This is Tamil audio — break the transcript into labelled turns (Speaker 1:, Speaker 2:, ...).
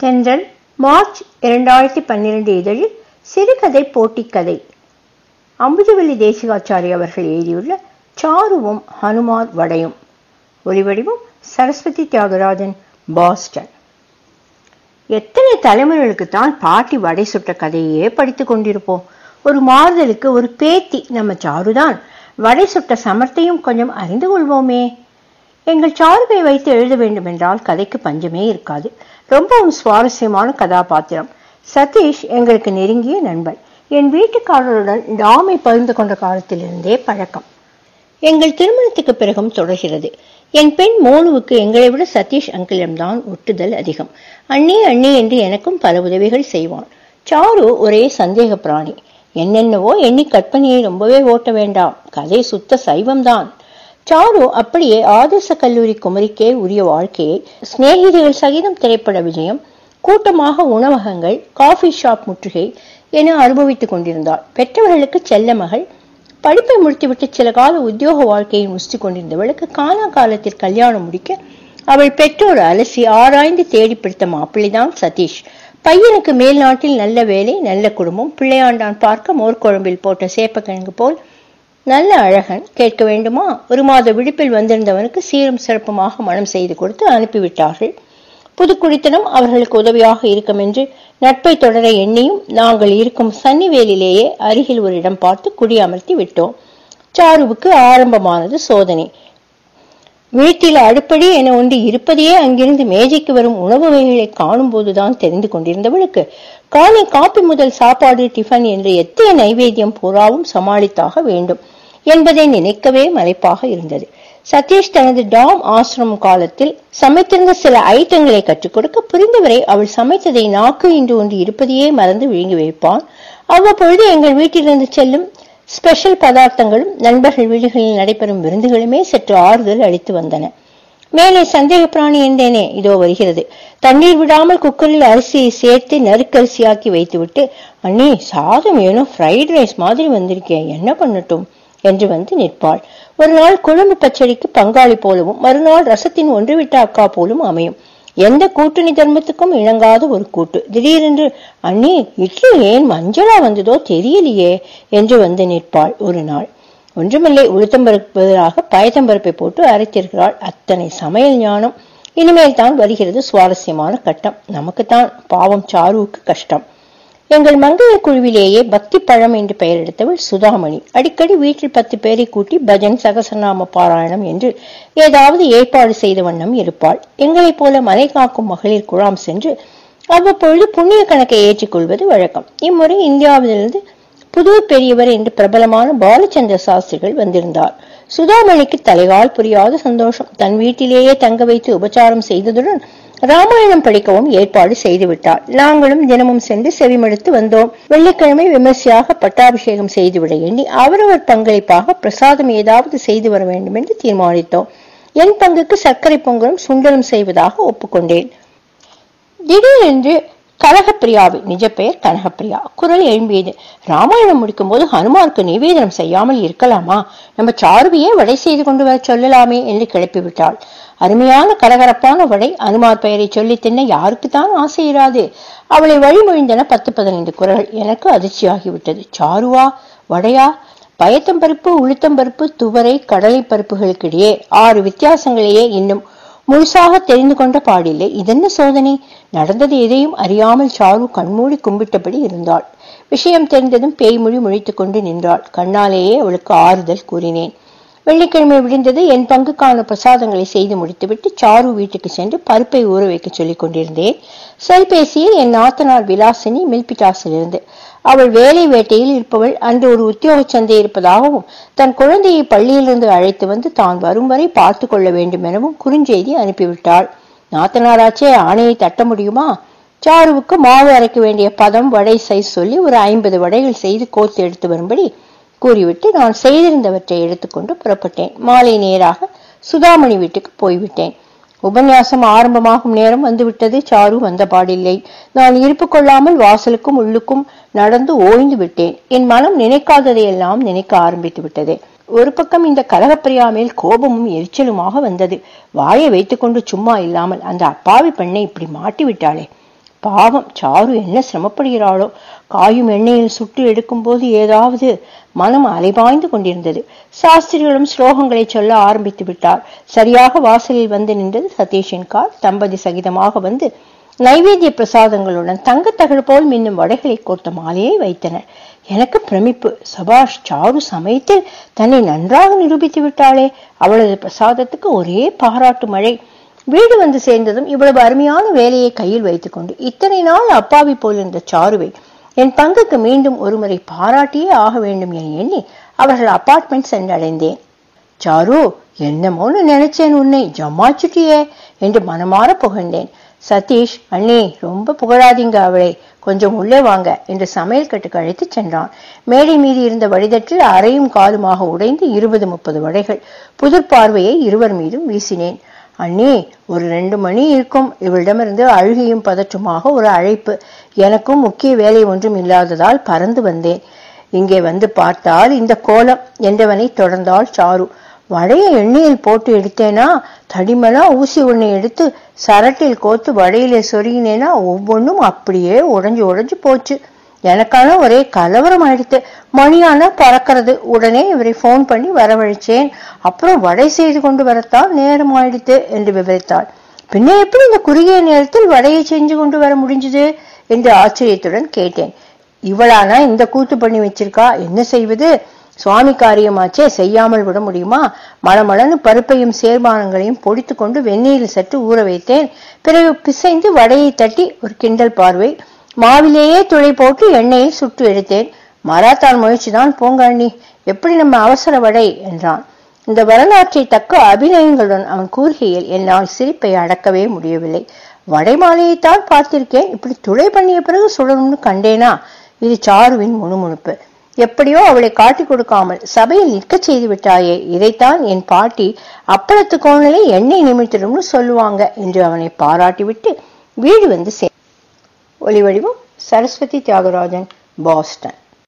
Speaker 1: தென்றல் மார்ச் இரண்டாயிரத்தி பன்னிரண்டு இதழில் சிறுகதை போட்டிக்கதை அம்புஜவல்லி தேசிகாச்சாரி அவர்கள் எழுதியுள்ள சாருவும் ஹனுமார் வடையும் ஒலிவடிவம் சரஸ்வதி தியாகராஜன் பாஸ்டன் எத்தனை தலைமுறைகளுக்கு தான் பாட்டி வடை சுட்ட கதையே படித்துக் கொண்டிருப்போம் ஒரு மாறுதலுக்கு ஒரு பேத்தி நம்ம சாருதான் வடை சுட்ட சமர்த்தையும் கொஞ்சம் அறிந்து கொள்வோமே எங்கள் சாருவை வைத்து எழுத வேண்டும் என்றால் கதைக்கு பஞ்சமே இருக்காது ரொம்பவும் சுவாரஸ்யமான கதாபாத்திரம் சதீஷ் எங்களுக்கு நெருங்கிய நண்பன் என் வீட்டுக்காரருடன் டாமை பகிர்ந்து கொண்ட காலத்திலிருந்தே பழக்கம் எங்கள் திருமணத்துக்கு பிறகும் தொடர்கிறது என் பெண் மோனுவுக்கு எங்களை விட சதீஷ் அங்கிளிடம்தான் ஒட்டுதல் அதிகம் அண்ணே அண்ணே என்று எனக்கும் பல உதவிகள் செய்வான் சாரு ஒரே சந்தேக பிராணி என்னென்னவோ எண்ணி கற்பனையை ரொம்பவே ஓட்ட வேண்டாம் கதை சுத்த சைவம்தான் சாரு அப்படியே ஆதர்ச கல்லூரி குமரிக்கே உரிய வாழ்க்கையை சிநேகிதிகள் சகிதம் திரைப்பட விஜயம் கூட்டமாக உணவகங்கள் காஃபி ஷாப் முற்றுகை என அனுபவித்துக் கொண்டிருந்தாள் பெற்றவர்களுக்கு செல்ல மகள் படிப்பை முடித்துவிட்டு சில கால உத்தியோக வாழ்க்கையை முஸ்தி கொண்டிருந்தவளுக்கு காலா காலத்தில் கல்யாணம் முடிக்க அவள் பெற்றோர் அலசி ஆராய்ந்து தேடி பிடித்த மாப்பிள்ளைதான் சதீஷ் பையனுக்கு மேல் நாட்டில் நல்ல வேலை நல்ல குடும்பம் பிள்ளையாண்டான் பார்க்க மோர்க்குழம்பில் போட்ட சேப்பக்கிழங்கு போல் நல்ல அழகன் கேட்க வேண்டுமா ஒரு மாத விடுப்பில் வந்திருந்தவனுக்கு சீரும் சிறப்புமாக மனம் செய்து கொடுத்து அனுப்பிவிட்டார்கள் புதுக்குடித்தனம் அவர்களுக்கு உதவியாக இருக்கும் என்று நட்பை தொடர எண்ணியும் நாங்கள் இருக்கும் சன்னிவேலிலேயே அருகில் ஒரு இடம் பார்த்து குடியமர்த்தி விட்டோம் சாருவுக்கு ஆரம்பமானது சோதனை வீட்டில் அடுப்படி என ஒன்று இருப்பதையே அங்கிருந்து மேஜைக்கு வரும் உணவு வகைகளை காணும் போதுதான் தெரிந்து கொண்டிருந்தவளுக்கு காலை காப்பி முதல் சாப்பாடு டிஃபன் என்று எத்தனை நைவேத்தியம் பூராவும் சமாளித்தாக வேண்டும் என்பதை நினைக்கவே மலைப்பாக இருந்தது சதீஷ் தனது டாம் ஆசிரமம் காலத்தில் சமைத்திருந்த சில ஐட்டங்களை கற்றுக் கொடுக்க புரிந்தவரை அவள் சமைத்ததை நாக்கு என்று ஒன்று இருப்பதையே மறந்து விழுங்கி வைப்பான் அவ்வப்பொழுது எங்கள் வீட்டிலிருந்து செல்லும் ஸ்பெஷல் பதார்த்தங்களும் நண்பர்கள் வீடுகளில் நடைபெறும் விருந்துகளுமே சற்று ஆறுதல் அளித்து வந்தன மேலே சந்தேக பிராணி என்றேனே இதோ வருகிறது தண்ணீர் விடாமல் குக்கரில் அரிசியை சேர்த்து நறுக்கரிசியாக்கி வைத்துவிட்டு அண்ணே சாதம் ஏனோ ஃப்ரைட் ரைஸ் மாதிரி வந்திருக்கேன் என்ன பண்ணட்டும் என்று வந்து நிற்பாள் ஒரு நாள் குழம்பு பச்சடிக்கு பங்காளி போலவும் மறுநாள் ரசத்தின் ஒன்றுவிட்ட அக்கா போலும் அமையும் எந்த கூட்டணி தர்மத்துக்கும் இணங்காத ஒரு கூட்டு திடீரென்று அண்ணி இட்லி ஏன் மஞ்சளா வந்ததோ தெரியலையே என்று வந்து நிற்பாள் ஒரு நாள் ஒன்றுமில்லை உளுத்தம்பருப்பு பதிலாக பயத்தம்பருப்பை போட்டு அரைத்திருக்கிறாள் அத்தனை சமையல் ஞானம் இனிமேல் தான் வருகிறது சுவாரஸ்யமான கட்டம் நமக்குத்தான் பாவம் சாருவுக்கு கஷ்டம் எங்கள் மங்கைய குழுவிலேயே பக்தி பழம் என்று பெயர் எடுத்தவள் சுதாமணி அடிக்கடி வீட்டில் பத்து பேரை கூட்டி பஜன் சகசநாம பாராயணம் என்று ஏதாவது ஏற்பாடு செய்த வண்ணம் இருப்பாள் எங்களைப் போல மலை காக்கும் மகளிர் குழாம் சென்று அவ்வப்பொழுது புண்ணிய கணக்கை ஏற்றிக்கொள்வது வழக்கம் இம்முறை இந்தியாவிலிருந்து புதூர் பெரியவர் என்று பிரபலமான பாலச்சந்திர சாஸ்திரிகள் வந்திருந்தார் சுதாமணிக்கு தலைகால் புரியாத சந்தோஷம் தன் வீட்டிலேயே தங்க வைத்து உபச்சாரம் செய்ததுடன் ராமாயணம் படிக்கவும் ஏற்பாடு செய்துவிட்டார் நாங்களும் தினமும் சென்று செவிமடுத்து வந்தோம் வெள்ளிக்கிழமை விமர்சையாக பட்டாபிஷேகம் செய்துவிட எண்ணி அவரவர் பங்களிப்பாக பிரசாதம் ஏதாவது செய்து வர வேண்டும் என்று தீர்மானித்தோம் என் பங்குக்கு சர்க்கரை பொங்கலும் சுண்டலும் செய்வதாக ஒப்புக்கொண்டேன் திடீரென்று கனகப்பிரியாவின் நிஜ பெயர் கனகப்பிரியா குரல் எழும்பியது ராமாயணம் முடிக்கும் போது ஹனுமாருக்கு நிவேதனம் செய்யாமல் இருக்கலாமா நம்ம சாருவியே வடை செய்து கொண்டு வர சொல்லலாமே என்று கிளப்பி விட்டாள் அருமையான கரகரப்பான வடை அனுமார் பெயரை சொல்லி தின்ன யாருக்குத்தான் ஆசை இராது அவளை வழிமொழிந்தன பத்து பதினைந்து குரல்கள் எனக்கு அதிர்ச்சியாகிவிட்டது சாருவா வடையா பயத்தம்பருப்பு உளுத்தம்பருப்பு துவரை கடலை பருப்புகளுக்கிடையே ஆறு வித்தியாசங்களையே இன்னும் முழுசாக தெரிந்து கொண்ட பாடில்லை இதென்ன சோதனை நடந்தது எதையும் அறியாமல் சாரு கண்மூடி கும்பிட்டபடி இருந்தாள் விஷயம் தெரிந்ததும் பேய்மொழி முழித்துக் கொண்டு நின்றாள் கண்ணாலேயே அவளுக்கு ஆறுதல் கூறினேன் வெள்ளிக்கிழமை விடிந்தது என் பங்குக்கான பிரசாதங்களை செய்து முடித்துவிட்டு சாரு வீட்டுக்கு சென்று பருப்பை ஊற வைக்க சொல்லிக் கொண்டிருந்தேன் செல்பேசியில் என் நாத்தனார் விலாசினி மில்பிட்டாஸில் இருந்து அவள் வேலை வேட்டையில் இருப்பவள் அன்று ஒரு உத்தியோக சந்தை இருப்பதாகவும் தன் குழந்தையை பள்ளியிலிருந்து அழைத்து வந்து தான் வரும் வரை பார்த்து கொள்ள வேண்டும் எனவும் குறுஞ்செய்தி அனுப்பிவிட்டாள் நாத்தனாராச்சே ஆணையை தட்ட முடியுமா சாருவுக்கு மாவு அரைக்க வேண்டிய பதம் வடை சைஸ் சொல்லி ஒரு ஐம்பது வடைகள் செய்து கோர்த்து எடுத்து வரும்படி கூறிவிட்டு நான் செய்திருந்தவற்றை எடுத்துக்கொண்டு புறப்பட்டேன் மாலை நேராக சுதாமணி வீட்டுக்கு போய்விட்டேன் உபன்யாசம் ஆரம்பமாகும் நேரம் வந்துவிட்டது சாரு வந்த பாடில்லை நான் இருப்பு கொள்ளாமல் வாசலுக்கும் உள்ளுக்கும் நடந்து ஓய்ந்து விட்டேன் என் மனம் நினைக்காததையெல்லாம் நினைக்க ஆரம்பித்து விட்டது ஒரு பக்கம் இந்த கலகப்பிரியா மேல் கோபமும் எரிச்சலுமாக வந்தது வாயை வைத்துக்கொண்டு சும்மா இல்லாமல் அந்த அப்பாவி பெண்ணை இப்படி மாட்டி விட்டாளே பாவம் சாரு என்ன சிரமப்படுகிறாளோ காயும் எண்ணெயில் சுட்டு எடுக்கும்போது ஏதாவது மனம் அலைபாய்ந்து கொண்டிருந்தது சாஸ்திரிகளும் ஸ்லோகங்களை சொல்ல ஆரம்பித்து விட்டார் சரியாக வாசலில் வந்து நின்றது சதீஷின் கார் தம்பதி சகிதமாக வந்து நைவேத்திய பிரசாதங்களுடன் தங்கத்தகடு போல் மின்னும் வடைகளை கோர்த்த மாலையை வைத்தனர் எனக்கு பிரமிப்பு சபாஷ் சாரு சமயத்தில் தன்னை நன்றாக நிரூபித்து விட்டாளே அவளது பிரசாதத்துக்கு ஒரே பாராட்டு மழை வீடு வந்து சேர்ந்ததும் இவ்வளவு அருமையான வேலையை கையில் வைத்துக்கொண்டு இத்தனை நாள் அப்பாவி போல் இருந்த சாருவை என் பங்குக்கு மீண்டும் ஒருமுறை பாராட்டியே ஆக வேண்டும் என எண்ணி அவர்கள் அபார்ட்மெண்ட் சென்றடைந்தேன் சாரு என்னமோன்னு நினைச்சேன் உன்னை ஜம்மாச்சுட்டியே என்று மனமாற புகழ்ந்தேன் சதீஷ் அண்ணி ரொம்ப புகழாதீங்க அவளை கொஞ்சம் உள்ளே வாங்க என்று சமையல் கட்டுக்கு அழைத்து சென்றான் மேடை மீது இருந்த வடிதட்டில் அரையும் காலுமாக உடைந்து இருபது முப்பது வடைகள் புதிர் பார்வையை இருவர் மீதும் வீசினேன் அண்ணி ஒரு ரெண்டு மணி இருக்கும் இவளிடமிருந்து அழுகையும் பதற்றுமாக ஒரு அழைப்பு எனக்கும் முக்கிய வேலை ஒன்றும் இல்லாததால் பறந்து வந்தேன் இங்கே வந்து பார்த்தால் இந்த கோலம் என்றவனை தொடர்ந்தாள் சாரு வடையை எண்ணெயில் போட்டு எடுத்தேனா தடிமனா ஊசி ஒண்ணு எடுத்து சரட்டில் கோத்து வடையில சொருகினேனா ஒவ்வொன்றும் அப்படியே உடைஞ்சு உடைஞ்சு போச்சு எனக்கான ஒரே கலவரம் ஆயிடுத்து மணியானா பறக்கிறது உடனே இவரை போன் பண்ணி வரவழைச்சேன் அப்புறம் வடை செய்து கொண்டு வரத்தான் நேரம் ஆயிடுத்து என்று விவரித்தாள் பின்ன எப்படி இந்த குறுகிய நேரத்தில் வடையை செஞ்சு கொண்டு வர முடிஞ்சது என்று ஆச்சரியத்துடன் கேட்டேன் இவளானா இந்த கூத்து பண்ணி வச்சிருக்கா என்ன செய்வது சுவாமி காரியமாச்சே செய்யாமல் விட முடியுமா மளமளன்னு பருப்பையும் சேர்மானங்களையும் பொடித்து கொண்டு வெந்நீரில் சற்று ஊற வைத்தேன் பிறகு பிசைந்து வடையை தட்டி ஒரு கிண்டல் பார்வை மாவிலேயே துளை போட்டு எண்ணெயில் சுட்டு எடுத்தேன் மராத்தான் முயற்சிதான் போங்க அண்ணி எப்படி நம்ம அவசர வடை என்றான் இந்த வரலாற்றை தக்க அபிநயங்களுடன் அவன் கூறுகையில் என்னால் சிரிப்பை அடக்கவே முடியவில்லை வடை மாலையைத்தான் பார்த்திருக்கேன் இப்படி துளை பண்ணிய பிறகு சுடணும்னு கண்டேனா இது சாருவின் முணுமுணுப்பு எப்படியோ அவளை காட்டிக் கொடுக்காமல் சபையில் நிற்கச் செய்து விட்டாயே இதைத்தான் என் பாட்டி அப்பளத்து கோணலை எண்ணெய் நிமித்திடும்னு சொல்லுவாங்க என்று அவனை பாராட்டிவிட்டு வீடு வந்து சே ஒலிவடிவம் சரஸ்வதி தியாகராஜன் பாஸ்டன்